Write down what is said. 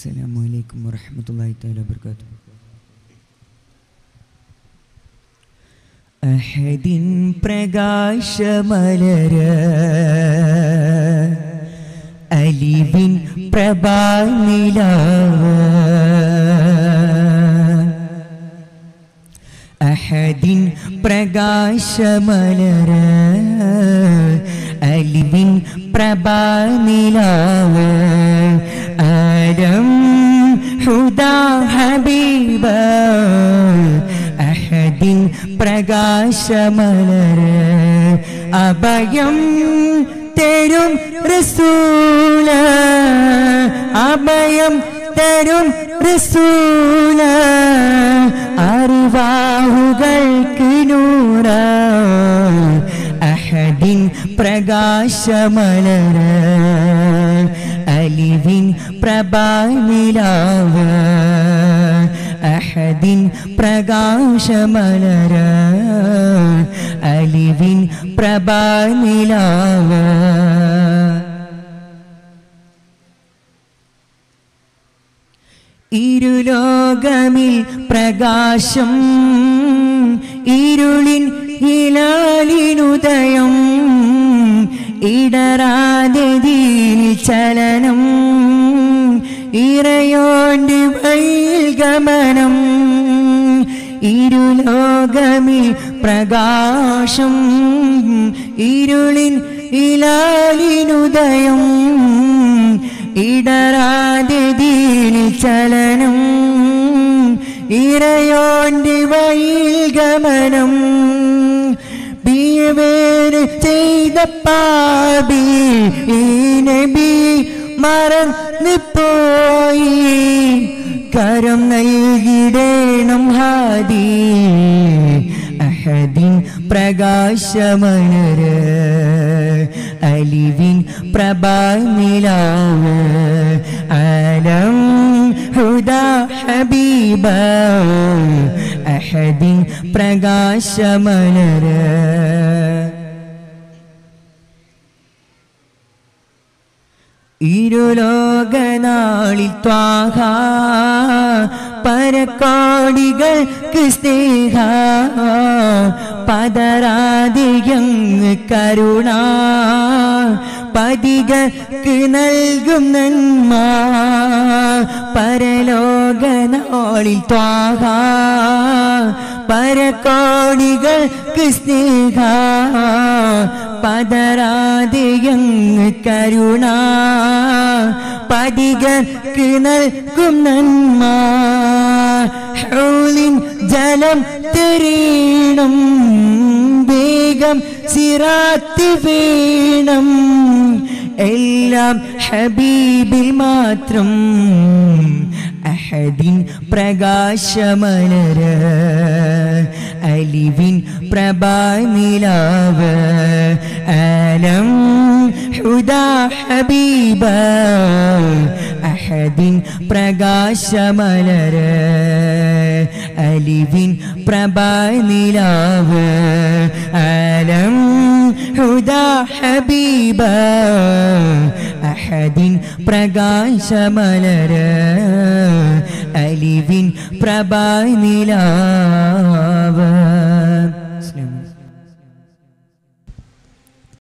السلام عليكم ورحمة الله تعالى وبركاته അഹദിൻ പ്രകാശമലര അലിവിൻ പ്രഭാനിലാവ് അഹദിൻ പ്രകാശമലര അലിവിൻ പ്രഭാനിലാവ് ആരം ഹുദാ ഹബീബ അഹദിൻ പ്രകാശമലര അഭയം തരും റസൂല അഭയം തരും റസൂല അറിവാഹുകൾക്ക് നൂറ അഹദിൻ പ്രകാശമലര അലിവിൻ പ്രഭാനിലാവ് അഹദിൻ പ്രകാശമലര അലിവിൻ പ്രഭാനിലാവ് ഇരുലോകമിൽ പ്രകാശം ഇരുളിൻ ഹിലാലിനുദയം ഇടറാതെ ദീനിൽ ചലനം ഇറയോണ്ട് വയിൽ ഗമനം ഇരുലോകമിൽ പ്രകാശം ഇരുളിൻ ഇലാലിനുദയം ഇടറാതെ ദീനിൽ ചലനം ഇറയോണ്ട് വയിൽ ഗമനം ബിയവേര് ചെയ്ത പാപി ഈ നബി മറന്നു പോയി കരം നൽകിടേണം ഹാദി അഹദിൻ പ്രകാശമനര അലിവിൻ പ്രഭാനിലാവ് ആലം ഹുദാ ഹബീബ അഹദിൻ പ്രകാശമനര ഇരുലോകനാളിൽ ത്വാഹ പരക്കോടികൾക്ക് സ്നേഹ പതരാതിയങ്ങ് കരുണ പതികക്ക് നൽകും നന്മ പരലോകനാളിൽ ത്വാഹ പരക്കോടികൾക്ക് സ്നേഹ പതരാതിയങ്ങ് കരുണ പതികക്ക് നൽകും നന്മ ഹൗലിൻ ജലം തെരീണം വേഗം സിറാത്തി വീണം എല്ലാം ഹബീബിൽ മാത്രം അഹദിൻ പ്രകാശമലര അലിവിൻ പ്രഭാനിലാവ് ആലം ഹുദാ ഹബീബ അഹദിൻ പ്രകാശമലര അലിവിൻ പ്രഭാനിലാവ് ആലം ഹുദാ ഹബീബ അഹദിൻ പ്രകാശമലര അലിവിൻ പ്രഭാനിലാവ്